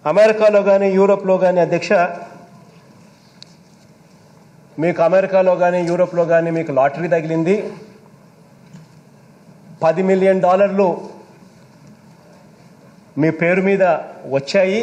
అమెరికాలో కానీ యూరోప్లో కానీ అధ్యక్ష మీకు అమెరికాలో కానీ యూరోప్లో కానీ మీకు లాటరీ తగిలింది పది మిలియన్ డాలర్లు మీ పేరు మీద వచ్చాయి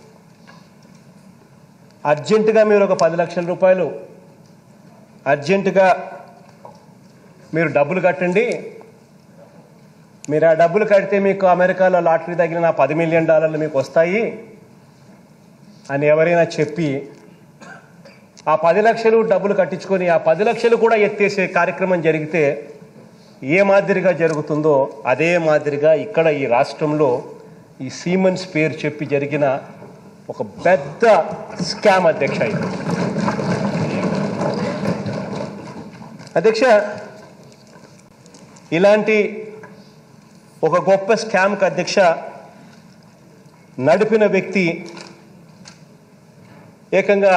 అర్జెంటుగా మీరు ఒక పది లక్షల రూపాయలు అర్జెంటుగా మీరు డబ్బులు కట్టండి మీరు ఆ డబ్బులు కడితే మీకు అమెరికాలో లాటరీ తగిలిన పది మిలియన్ డాలర్లు మీకు వస్తాయి అని ఎవరైనా చెప్పి ఆ పది లక్షలు డబ్బులు కట్టించుకొని ఆ పది లక్షలు కూడా ఎత్తేసే కార్యక్రమం జరిగితే ఏ మాదిరిగా జరుగుతుందో అదే మాదిరిగా ఇక్కడ ఈ రాష్ట్రంలో ఈ సీమన్స్ పేరు చెప్పి జరిగిన ఒక పెద్ద స్కామ్ అధ్యక్ష ఇది అధ్యక్ష ఇలాంటి ఒక గొప్ప స్కామ్కి అధ్యక్ష నడిపిన వ్యక్తి ఏకంగా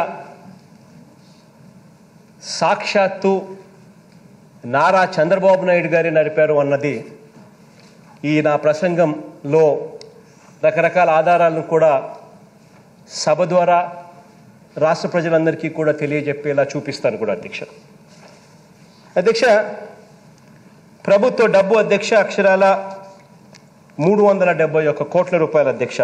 సాక్షాత్తు నారా చంద్రబాబు నాయుడు గారి నడిపారు అన్నది ఈ నా ప్రసంగంలో రకరకాల ఆధారాలను కూడా సభ ద్వారా రాష్ట్ర ప్రజలందరికీ కూడా తెలియజెప్పేలా చూపిస్తాను కూడా అధ్యక్ష అధ్యక్ష ప్రభుత్వ డబ్బు అధ్యక్ష అక్షరాల మూడు వందల డెబ్బై ఒక్క కోట్ల రూపాయల అధ్యక్ష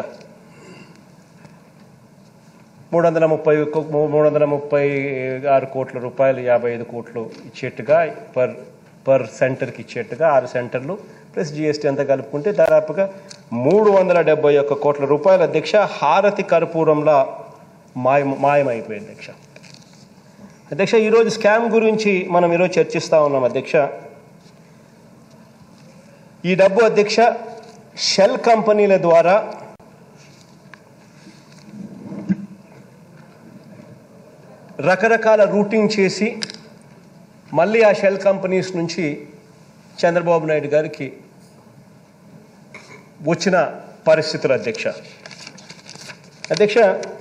మూడు వందల ముప్పై ఒక్క- మూడు వందల ముప్పై ఆరు కోట్ల రూపాయలు యాభై ఐదు కోట్లు ఇచ్చేట్టుగా పర్ పర్ సెంటర్కి ఇచ్చేట్టుగా ఆరు సెంటర్లు ప్లస్ జిఎస్టీ అంతా కలుపుకుంటే దాదాపుగా మూడు వందల డెబ్బై ఒక్క కోట్ల రూపాయల అధ్యక్ష హారతి కర్పూరంలా మాయం మాయమైపోయింది అధ్యక్ష అధ్యక్ష ఈరోజు స్కామ్ గురించి మనం ఈరోజు చర్చిస్తా ఉన్నాం అధ్యక్ష ఈ డబ్బు అధ్యక్ష షెల్ కంపెనీల ద్వారా రకరకాల రూటింగ్ చేసి మళ్ళీ ఆ షెల్ కంపెనీస్ నుంచి చంద్రబాబు నాయుడు గారికి వచ్చిన పరిస్థితులు అధ్యక్ష అధ్యక్ష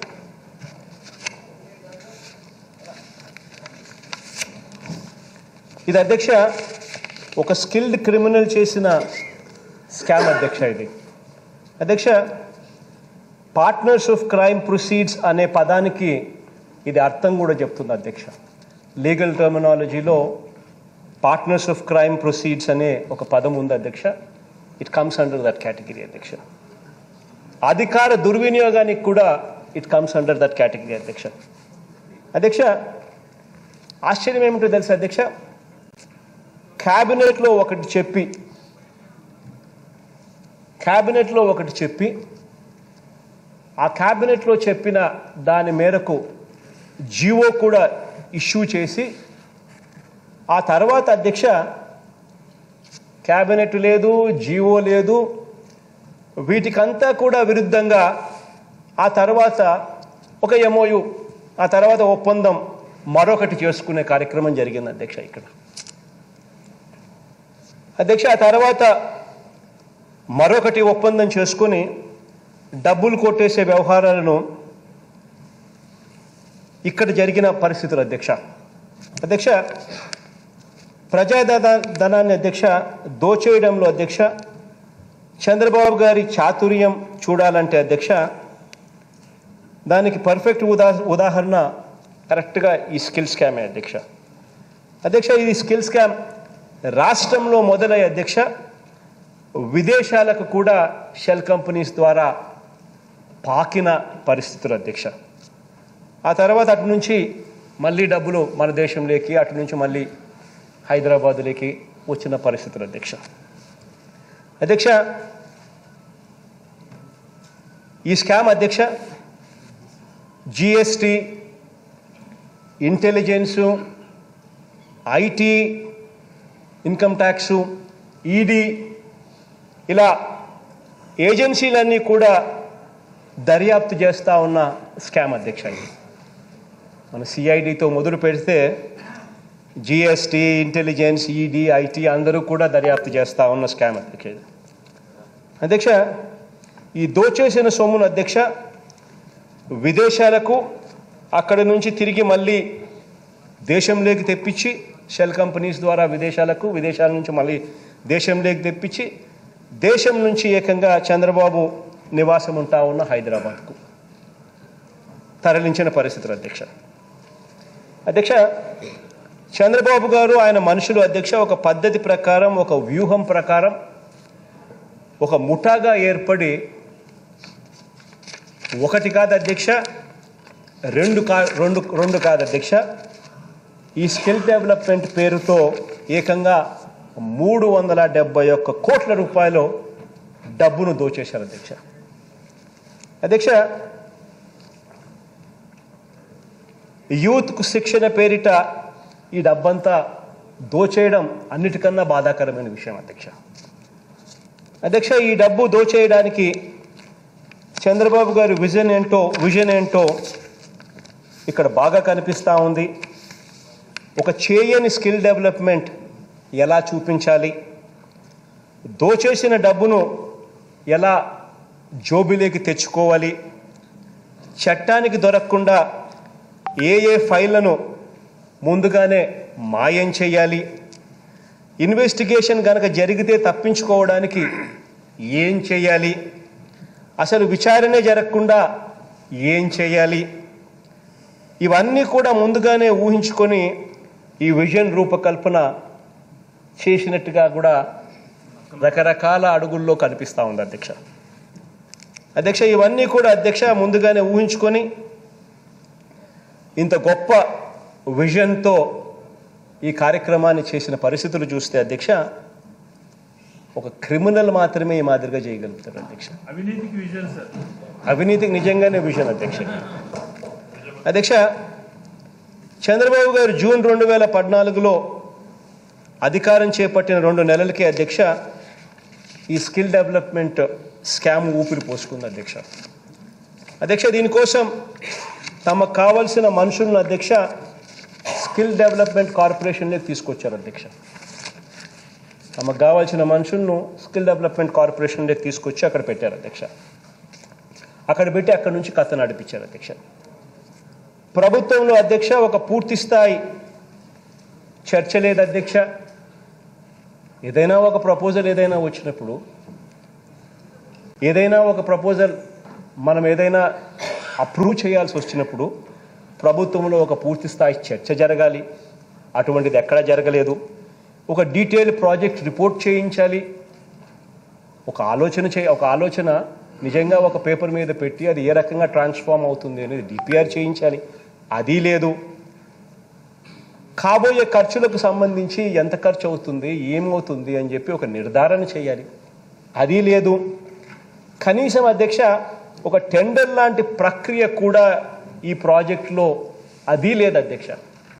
ఇది అధ్యక్ష ఒక స్కిల్డ్ క్రిమినల్ చేసిన స్కామ్ అధ్యక్ష ఇది అధ్యక్ష పార్ట్నర్స్ ఆఫ్ క్రైమ్ ప్రొసీడ్స్ అనే పదానికి ఇది అర్థం కూడా చెప్తుంది అధ్యక్ష లీగల్ టర్మినాలజీలో పార్ట్నర్స్ ఆఫ్ క్రైమ్ ప్రొసీడ్స్ అనే ఒక పదం ఉంది అధ్యక్ష it comes under that category అధ్యక్ష అధికార దుర్వినియోగానికి కూడా it comes under that category అధ్యక్ష అధ్యక్ష ఆశ్చర్యం ఏమిటో తెలుసా అధ్యక్ష క్యాబినెట్లో ఒకటి చెప్పి క్యాబినెట్లో ఒకటి చెప్పి ఆ క్యాబినెట్లో చెప్పిన దాని మేరకు జీవో కూడా ఇష్యూ చేసి ఆ తర్వాత అధ్యక్ష క్యాబినెట్ లేదు జీవో లేదు వీటికంతా కూడా విరుద్ధంగా ఆ తర్వాత ఒక ఎంఓయు ఆ తర్వాత ఒప్పందం మరొకటి చేసుకునే కార్యక్రమం జరిగింది అధ్యక్ష ఇక్కడ అధ్యక్ష ఆ తర్వాత మరొకటి ఒప్పందం చేసుకుని డబ్బులు కొట్టేసే వ్యవహారాలను ఇక్కడ జరిగిన పరిస్థితులు అధ్యక్ష అధ్యక్ష ప్రజాధన ధనాన్ని అధ్యక్ష దోచేయడంలో అధ్యక్ష చంద్రబాబు గారి చాతుర్యం చూడాలంటే అధ్యక్ష దానికి పర్ఫెక్ట్ ఉదా ఉదాహరణ కరెక్ట్గా ఈ స్కిల్ స్కామే అధ్యక్ష అధ్యక్ష ఇది స్కిల్ స్కామ్ రాష్ట్రంలో మొదలై అధ్యక్ష విదేశాలకు కూడా షెల్ కంపెనీస్ ద్వారా పాకిన పరిస్థితులు అధ్యక్ష ఆ తర్వాత అటు నుంచి మళ్ళీ డబ్బులు మన దేశంలోకి అటు నుంచి మళ్ళీ హైదరాబాదులోకి వచ్చిన పరిస్థితులు అధ్యక్ష అధ్యక్ష ఈ స్కామ్ అధ్యక్ష GST intelligence IT income tax ED ఇలా ఏజెన్సీలన్నీ కూడా దర్యాప్తు చేస్తూ ఉన్న స్కామ్ అధ్యక్ష ఇది మన సిఐడితో మొదలు పెడితే జిఎస్టీ ఇంటెలిజెన్స్ ఈడీ ఐటీ అందరూ కూడా దర్యాప్తు చేస్తూ ఉన్న స్కామ్ అధ్యక్ష ఇది అధ్యక్ష ఈ దోచేసిన సొమ్మును అధ్యక్ష విదేశాలకు అక్కడ నుంచి తిరిగి మళ్ళీ దేశంలోకి తెప్పించి షెల్ కంపెనీస్ ద్వారా విదేశాలకు విదేశాల నుంచి మళ్ళీ దేశంలోకి తెప్పించి దేశం నుంచి ఏకంగా చంద్రబాబు నివాసం ఉంటా ఉన్న హైదరాబాద్కు తరలించిన పరిస్థితులు అధ్యక్ష అధ్యక్ష చంద్రబాబు గారు ఆయన మనుషులు అధ్యక్ష ఒక పద్ధతి ప్రకారం ఒక వ్యూహం ప్రకారం ఒక ముఠాగా ఏర్పడి ఒకటి కాదు అధ్యక్ష రెండు కా రెండు రెండు కాదు అధ్యక్ష ఈ స్కిల్ డెవలప్మెంట్ పేరుతో ఏకంగా మూడు వందల డెబ్బై ఒక్క కోట్ల రూపాయలు డబ్బును దోచేశారు అధ్యక్ష అధ్యక్ష యూత్కు శిక్షణ పేరిట ఈ డబ్బంతా దోచేయడం అన్నిటికన్నా బాధాకరమైన విషయం అధ్యక్ష అధ్యక్ష ఈ డబ్బు దోచేయడానికి చంద్రబాబు గారి విజన్ ఏంటో విజన్ ఏంటో ఇక్కడ బాగా కనిపిస్తూ ఉంది ఒక చేయని స్కిల్ డెవలప్మెంట్ ఎలా చూపించాలి దోచేసిన డబ్బును ఎలా జోబిలోకి తెచ్చుకోవాలి చట్టానికి దొరకకుండా ఏ ఏ ఫైళ్లను ముందుగానే మాయం చేయాలి ఇన్వెస్టిగేషన్ కనుక జరిగితే తప్పించుకోవడానికి ఏం చేయాలి అసలు విచారణే జరగకుండా ఏం చేయాలి ఇవన్నీ కూడా ముందుగానే ఊహించుకొని ఈ విజన్ రూపకల్పన చేసినట్టుగా కూడా రకరకాల అడుగుల్లో కనిపిస్తూ ఉంది అధ్యక్ష అధ్యక్ష ఇవన్నీ కూడా అధ్యక్ష ముందుగానే ఊహించుకొని ఇంత గొప్ప విజన్తో ఈ కార్యక్రమాన్ని చేసిన పరిస్థితులు చూస్తే అధ్యక్ష ఒక క్రిమినల్ మాత్రమే ఈ మాదిరిగా చేయగలుగుతారు అధ్యక్ష అవినీతికి విజయం సార్ అవినీతికి నిజంగానే విజన్ అధ్యక్ష అధ్యక్ష చంద్రబాబు గారు జూన్ రెండు వేల పద్నాలుగులో అధికారం చేపట్టిన రెండు నెలలకే అధ్యక్ష ఈ స్కిల్ డెవలప్మెంట్ స్కామ్ ఊపిరి పోసుకుంది అధ్యక్ష అధ్యక్ష దీనికోసం తమకు కావలసిన మనుషులను అధ్యక్ష స్కిల్ డెవలప్మెంట్ కార్పొరేషన్లోకి తీసుకొచ్చారు అధ్యక్ష తమకు కావాల్సిన మనుషులను స్కిల్ డెవలప్మెంట్ కార్పొరేషన్లోకి తీసుకొచ్చి అక్కడ పెట్టారు అధ్యక్ష అక్కడ పెట్టి అక్కడి నుంచి కథ నడిపించారు అధ్యక్ష ప్రభుత్వంలో అధ్యక్ష ఒక పూర్తి స్థాయి చర్చ లేదు అధ్యక్ష ఏదైనా ఒక ప్రపోజల్ ఏదైనా వచ్చినప్పుడు ఏదైనా ఒక ప్రపోజల్ మనం ఏదైనా అప్రూవ్ చేయాల్సి వచ్చినప్పుడు ప్రభుత్వంలో ఒక పూర్తి స్థాయి చర్చ జరగాలి అటువంటిది ఎక్కడా జరగలేదు ఒక డీటెయిల్ ప్రాజెక్ట్ రిపోర్ట్ చేయించాలి ఒక ఆలోచన చే ఒక ఆలోచన నిజంగా ఒక పేపర్ మీద పెట్టి అది ఏ రకంగా ట్రాన్స్ఫార్మ్ అవుతుంది అనేది డిపిఆర్ చేయించాలి అది లేదు కాబోయే ఖర్చులకు సంబంధించి ఎంత ఖర్చు అవుతుంది ఏమవుతుంది అని చెప్పి ఒక నిర్ధారణ చేయాలి అది లేదు కనీసం అధ్యక్ష ఒక టెండర్ లాంటి ప్రక్రియ కూడా ఈ ప్రాజెక్టులో అది లేదు అధ్యక్ష